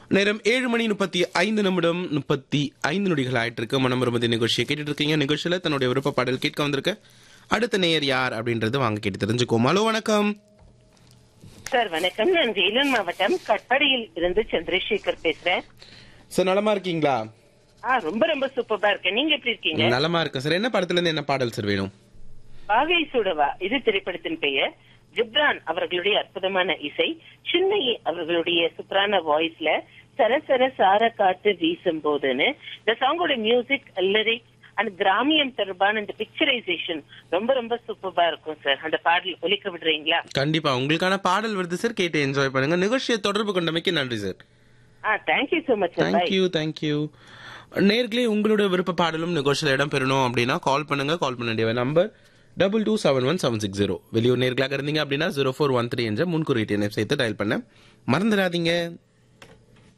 நேரம் ஏழு மணி முப்பத்தி ஐந்து நிமிடம் முப்பத்தி ஐந்து நொடிகள் ஆயிட்டு இருக்கு மனம் விரும்பதி நிகழ்ச்சியை கேட்டுட்டு இருக்கீங்க நிகழ்ச்சியில தன்னுடைய விருப்ப பாடல் கேட்க வந்திருக்க அடுத்த நேயர் யார் அப்படின்றது வாங்க கேட்டு தெரிஞ்சுக்கோம் ஹலோ வணக்கம் சார் வணக்கம் நான் வேலூர் மாவட்டம் கட்பாடியில் இருந்து சந்திரசேகர் பேசுறேன் சார் நலமா இருக்கீங்களா ஆ ரொம்ப ரொம்ப சூப்பரா இருக்கேன் நீங்க எப்படி இருக்கீங்க நலமா இருக்கேன் சார் என்ன படத்துல இருந்து என்ன பாடல் சார் வேணும் பாகை சுடவா இது திரைப்படத்தின் பெயர் ஜிப்ரான் அவர்களுடைய அற்புதமான இசை சின்னையே அவர்களுடைய சூப்பரான வாய்ஸ்ல சரசர சார காத்து வீசும் போதுன்னு இந்த சாங்கோட மியூசிக் லிரிக் அண்ட் கிராமியம் தொடர்பான இந்த பிக்சரைசேஷன் ரொம்ப ரொம்ப சூப்பரா இருக்கும் சார் அந்த பாடல் ஒலிக்க விடுறீங்களா கண்டிப்பா உங்களுக்கான பாடல் வருது சார் கேட்டு என்ஜாய் பண்ணுங்க நிகழ்ச்சியை தொடர்பு கொண்டமைக்கு நன்றி sir ah thank you so much sir thank you thank you நேர்களே உங்களோட விருப்ப பாடலும் நிகழ்ச்சியில் இடம் பெறணும் அப்படின்னா கால் பண்ணுங்க கால் பண்ண வேண்டிய number double two seven one seven six zero வெளியூர் நேர்களாக இருந்தீங்க அப்படின்னா ஜீரோ ஃபோர் ஒன் த்ரீ என்ற முன்குறியீட்டு எண்ணை சேர்த்து டயல் பண்ண மறந்துடாதீங்க